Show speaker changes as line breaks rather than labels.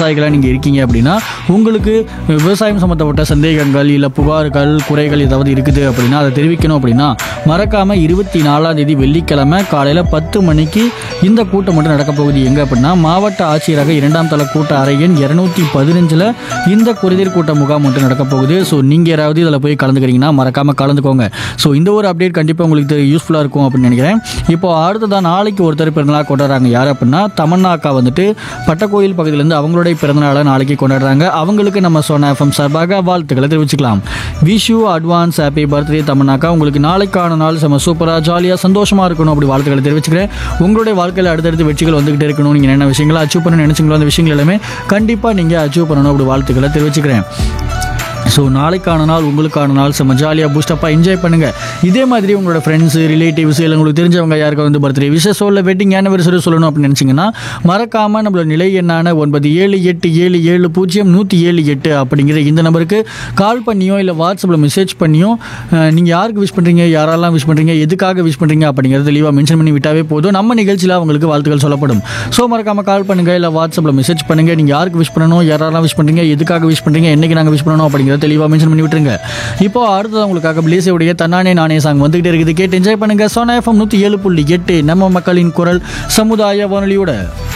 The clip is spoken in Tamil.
விவசாயிகளாக நீங்கள் இருக்கீங்க அப்படின்னா உங்களுக்கு விவசாயம் சம்மந்தப்பட்ட சந்தேகங்கள் இல்லை புகார்கள் குறைகள் ஏதாவது இருக்குது அப்படின்னா அதை தெரிவிக்கணும் அப்படின்னா மறக்காமல் இருபத்தி நாலாம் தேதி வெள்ளிக்கிழமை காலையில் பத்து மணிக்கு இந்த கூட்டம் மட்டும் நடக்க போகுது எங்கே அப்படின்னா மாவட்ட ஆட்சியராக இரண்டாம் தள கூட்ட அறை எண் இரநூத்தி பதினஞ்சில் இந்த குறைதீர் கூட்ட முகாம் மட்டும் நடக்க போகுது ஸோ நீங்கள் யாராவது இதில் போய் கலந்துக்கிறீங்கன்னா மறக்காமல் கலந்துக்கோங்க ஸோ இந்த ஒரு அப்டேட் கண்டிப்பாக உங்களுக்கு யூஸ்ஃபுல்லாக இருக்கும் அப்படின்னு நினைக்கிறேன் இப்போ அடுத்ததான் நாளைக்கு ஒருத்தர் பிறந்தநாள் கொண்டாடுறாங்க யார் அப்படின்னா தமன்னா அக்கா வந்துட்டு பட்டக்கோயில் பகுதியிலேருந்து அவங்களுடைய பிறந்தநாளை நாளைக்கு கொண்டாடுறாங்க அவங்களுக்கு நம்ம சொன்ன எஃப்எம் சார்பாக வாழ்த்துக்களை தெரிவிச்சுக்கலாம் விஷு அட்வான்ஸ் ஹாப்பி பர்த்டே தமன்னாக்கா உங்களுக்கு நாளைக்கான நாள் செம்ம சூப்பராக ஜாலியாக சந்தோஷமாக இருக்கணும் அப்படி வாழ்த்துக்களை தெரிவிச்சுக்கிறேன் உங்களுடைய வாழ்க்கையில் அடுத்தடுத்து வெற்றிகள் வந்துகிட்டே இருக்கணும் நீங்கள் என்ன விஷயங்களை அச்சீவ் பண்ண நினைச்சீங்களோ அந்த விஷயங்கள் எல்லாமே கண்டிப்பாக நீங்கள் அச்சீவ் பண்ணணும் அப்படி வாழ்த்துக்களை தெரிவிச்சுக்கிறேன் ஸோ நாளைக்கான நாள் உங்களுக்கான நாள் செம்ம ஜாலியாக பூஸ்டப்பாக என்ஜாய் பண்ணுங்கள் இதே மாதிரி உங்களோட ஃப்ரெண்ட்ஸு ரிலேட்டிவ்ஸ் இல்லை உங்களுக்கு தெரிஞ்சவங்க யாருக்கா வந்து பர்த்டே விசேஷம் இல்லை வெட்டிங் ஆனிவர்சரி சொல்லணும் அப்படின்னு நினச்சிங்கன்னா மறக்காமல் நம்மளோட நிலை எண்ணான ஒன்பது ஏழு எட்டு ஏழு ஏழு பூஜ்ஜியம் நூற்றி ஏழு எட்டு அப்படிங்கிற இந்த நம்பருக்கு கால் பண்ணியோ இல்லை வாட்ஸ்அப்பில் மெசேஜ் பண்ணியோ நீங்கள் யாருக்கு விஷ் பண்ணுறீங்க யாரெல்லாம் விஷ் பண்ணுறீங்க எதுக்காக விஷ் பண்ணுறீங்க அப்படிங்கிறத தெளிவாக மென்ஷன் பண்ணி விட்டாவே போதும் நம்ம நிகழ்ச்சியில் அவங்களுக்கு வாழ்த்துக்கள் சொல்லப்படும் ஸோ மறக்காமல் கால் பண்ணுங்கள் இல்லை வாட்ஸ்அப்பில் மெசேஜ் பண்ணுங்கள் நீங்கள் யாருக்கு விஷ் பண்ணணும் யாரெல்லாம் விஷ் பண்ணுறீங்க எதுக்காக விஷ் பண்ணுறீங்க என்னைக்கு நாங்கள் விஷ் பண்ணணும் அப்படிங்கிறத தெளிவாக மென்ஷன் பண்ணி விட்டுருங்க இப்போ அடுத்தது உங்களுக்காக பிளேஸுடைய தன்னானே நானே சாங் வந்துகிட்டே இருக்குது கேட்டு என்ஜாய் பண்ணுங்கள் சோனா எஃப்எம் நூற்றி ஏழு புள்ளி எட்டு நம்ம மக்களின் குரல் சமுதாய வானொலியோட